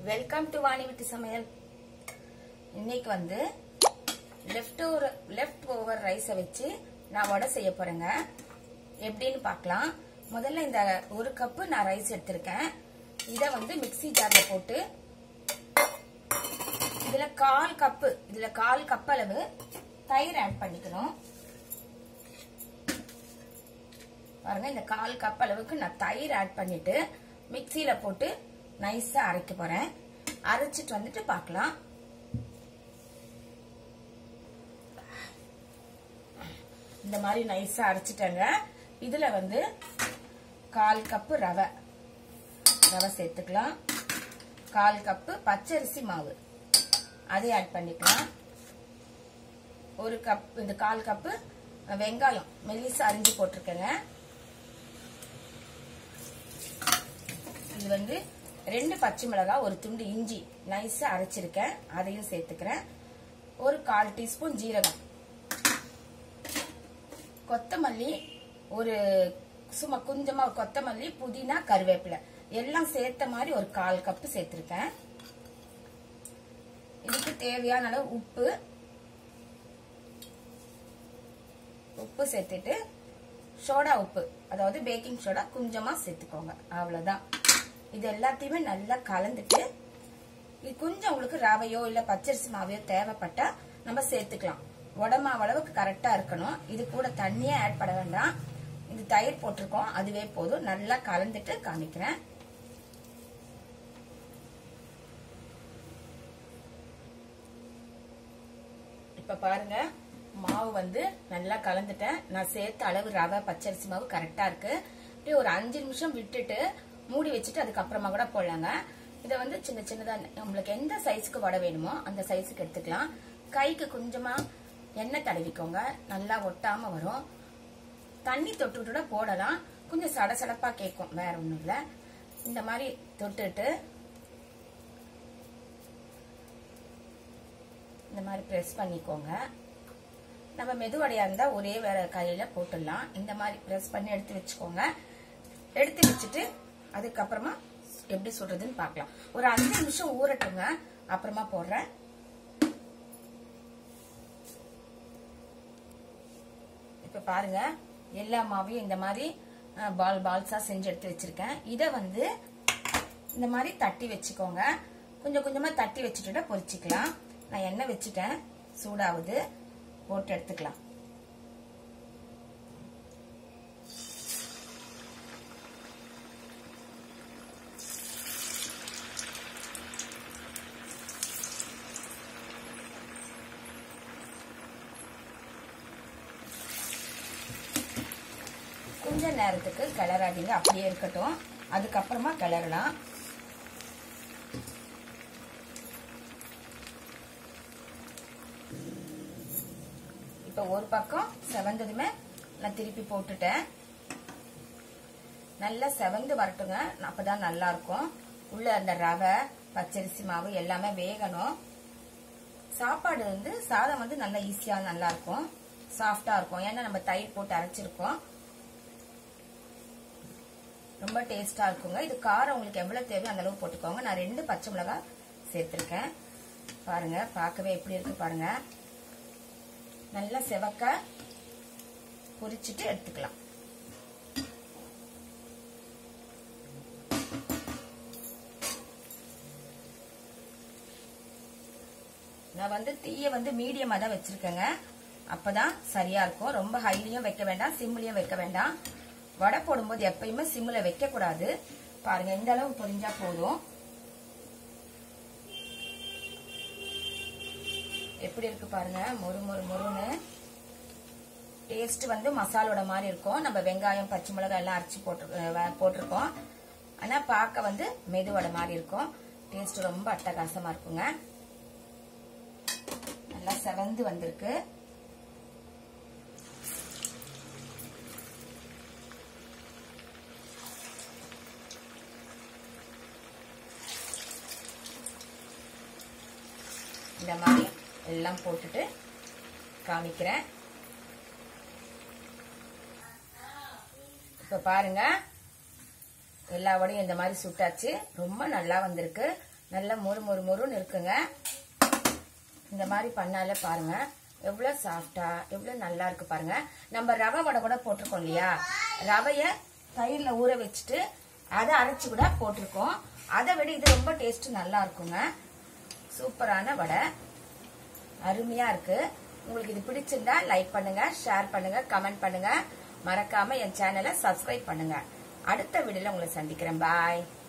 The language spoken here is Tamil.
வெல்கம் டு வாணி வீட்டு சமையல் இன்னைக்கு வந்து லெஃப்ட் ஓவர் லெஃப்ட் ஓவர் ரைஸை வச்சு நான் வடை செய்ய போறேங்க எப்படின்னு பார்க்கலாம் முதல்ல இந்த ஒரு கப்பு நான் ரைஸ் எடுத்திருக்கேன் இதை வந்து மிக்ஸி ஜார்ல போட்டு இதுல கால் கப்பு இதுல கால் கப் அளவு தயிர் ஆட் பண்ணிக்கணும் பாருங்க இந்த கால் கப் அளவுக்கு நான் தயிர் ஆட் பண்ணிட்டு மிக்சியில போட்டு நைஸா அரைக்க போறேன் அரைச்சிட்டு வந்துட்டு பார்க்கலாம் இந்த மாதிரி நைஸா அரைச்சிட்டேங்க இதுல வந்து கால் கப்பு ரவை ரவை சேர்த்துக்கலாம் கால் கப்பு பச்சரிசி மாவு அதை ஆட் பண்ணிக்கலாம் ஒரு கப் இந்த கால் கப்பு வெங்காயம் மெல்லிசா அரிஞ்சு போட்டிருக்கேங்க இது வந்து ரெண்டு பச்சை மிளகாய் ஒரு துண்டு இஞ்சி நைஸா அரைச்சிருக்கேன் அதையும் சேர்த்துக்கிறேன் ஒரு கால் டீஸ்பூன் ஜீரகம் கொத்தமல்லி ஒரு சும்மா கொஞ்சமா கொத்தமல்லி புதினா கருவேப்பிலை எல்லாம் சேர்த்த மாதிரி ஒரு கால் கப்பு சேர்த்திருக்கேன் இதுக்கு தேவையான அளவு உப்பு உப்பு சேர்த்துட்டு சோடா உப்பு அதாவது பேக்கிங் சோடா கொஞ்சமா சேர்த்துக்கோங்க அவ்வளவுதான் இது எல்லாத்தையுமே நல்லா கலந்துட்டு இது கொஞ்சம் உங்களுக்கு ரவையோ இல்ல பச்சரிசி மாவையோ தேவைப்பட்டா நம்ம சேர்த்துக்கலாம் உடமாவு அளவுக்கு கரெக்டா இருக்கணும் இது கூட தண்ணியே ஆட் பண்ண வேண்டாம் இது தயிர் போட்டிருக்கோம் அதுவே போதும் நல்லா கலந்துட்டு காமிக்கிறேன் இப்ப பாருங்க மாவு வந்து நல்லா கலந்துட்டேன் நான் சேர்த்த அளவு ரவை பச்சரிசி மாவு கரெக்டா இருக்கு அப்படியே ஒரு அஞ்சு நிமிஷம் விட்டுட்டு மூடி வச்சுட்டு அதுக்கப்புறமா கூட போடலாங்க இதை வந்து சின்ன சின்னதா நம்மளுக்கு எந்த சைஸ்க்கு வடை வேணுமோ அந்த சைஸுக்கு எடுத்துக்கலாம் கைக்கு கொஞ்சமா எண்ணெய் தடவிக்கோங்க நல்லா ஒட்டாம வரும் தண்ணி தொட்டுட்டு போடலாம் கொஞ்சம் சடசடப்பா கேட்கும் வேற ஒண்ணும் இல்ல இந்த மாதிரி தொட்டுட்டு இந்த மாதிரி ப்ரெஸ் பண்ணிக்கோங்க நம்ம மெதுவடையா இருந்தா ஒரே வேற கையில போட்டுடலாம் இந்த மாதிரி ப்ரெஸ் பண்ணி எடுத்து வச்சுக்கோங்க எடுத்து வச்சுட்டு அதுக்கப்புறமா எப்படி சொல்றதுன்னு பார்க்கலாம் ஒரு அஞ்சு நிமிஷம் ஊறட்டுங்க அப்புறமா போடுறேன் இப்ப பாருங்க எல்லா மாவையும் இந்த மாதிரி பால் பால்ஸா செஞ்சு எடுத்து வச்சிருக்கேன் இதை வந்து இந்த மாதிரி தட்டி வச்சுக்கோங்க கொஞ்சம் கொஞ்சமா தட்டி வச்சுட்டு பொரிச்சுக்கலாம் நான் எண்ணெய் வச்சுட்டேன் சூடாகுது போட்டு எடுத்துக்கலாம் கொஞ்ச நேரத்துக்கு கிளறாதீங்க அப்படியே இருக்கட்டும் அதுக்கப்புறமா கிளறலாம் இப்ப ஒரு பக்கம் செவந்ததுமே நான் திருப்பி போட்டுட்டேன் நல்லா செவந்து வரட்டுங்க அப்பதான் நல்லா இருக்கும் உள்ள அந்த ரவை பச்சரிசி மாவு எல்லாமே வேகணும் சாப்பாடு வந்து சாதம் வந்து நல்லா ஈஸியா நல்லா இருக்கும் சாஃப்டா இருக்கும் ஏன்னா நம்ம தயிர் போட்டு அரைச்சிருக்கோம் ரொம்ப டேஸ்டா இருக்குங்க இது காரம் உங்களுக்கு எவ்வளவு தேவையோ அந்த அளவு போட்டுக்கோங்க நான் ரெண்டு பச்சை மிளகாய் சேர்த்திருக்கேன் பாருங்க பார்க்கவே எப்படி இருக்கு பாருங்க நல்லா செவக்க பொரிச்சிட்டு எடுத்துக்கலாம் நான் வந்து தீய வந்து மீடியமா தான் வச்சிருக்கேங்க அப்பதான் சரியா இருக்கும் ரொம்ப ஹைலியும் வைக்க வேண்டாம் சிம்லயும் வைக்க வேண்டாம் வடை போடும்போது எப்பயுமே சிம்ல வைக்க கூடாது பாருங்க இந்த அளவு பொரிஞ்சா போதும் எப்படி இருக்கு பாருங்க மொறு மொறு மொறுன்னு டேஸ்ட் வந்து மசாலோட மாதிரி இருக்கும் நம்ம வெங்காயம் பச்சை மிளகாய் எல்லாம் அரைச்சி போட்டு போட்டிருக்கோம் ஆனா பார்க்க வந்து மெதுவடை மாதிரி இருக்கும் டேஸ்ட் ரொம்ப அட்டகாசமா இருக்குங்க நல்லா செவந்து வந்திருக்கு இந்த மாதிரி எல்லாம் போட்டுட்டு காமிக்கிறேன் இப்ப பாருங்க எல்லா வடையும் இந்த மாதிரி சுட்டாச்சு ரொம்ப நல்லா வந்திருக்கு நல்லா மொறு மொறு மொறுன்னு இருக்குங்க இந்த மாதிரி பண்ணாலே பாருங்க எவ்வளவு சாஃப்டா எவ்வளவு நல்லா இருக்கு பாருங்க நம்ம ரவை வடை கூட போட்டிருக்கோம் இல்லையா ரவைய தயிர்ல ஊற வச்சுட்டு அதை அரைச்சு கூட போட்டிருக்கோம் அதை விட இது ரொம்ப டேஸ்ட் நல்லா இருக்குங்க சூப்பரான வடை அருமையா இருக்கு உங்களுக்கு இது பிடிச்சிருந்தா லைக் பண்ணுங்க ஷேர் பண்ணுங்க கமெண்ட் பண்ணுங்க மறக்காம என் சேனலை சப்ஸ்கிரைப் பண்ணுங்க அடுத்த வீடியோல உங்களை சந்திக்கிறேன் பாய்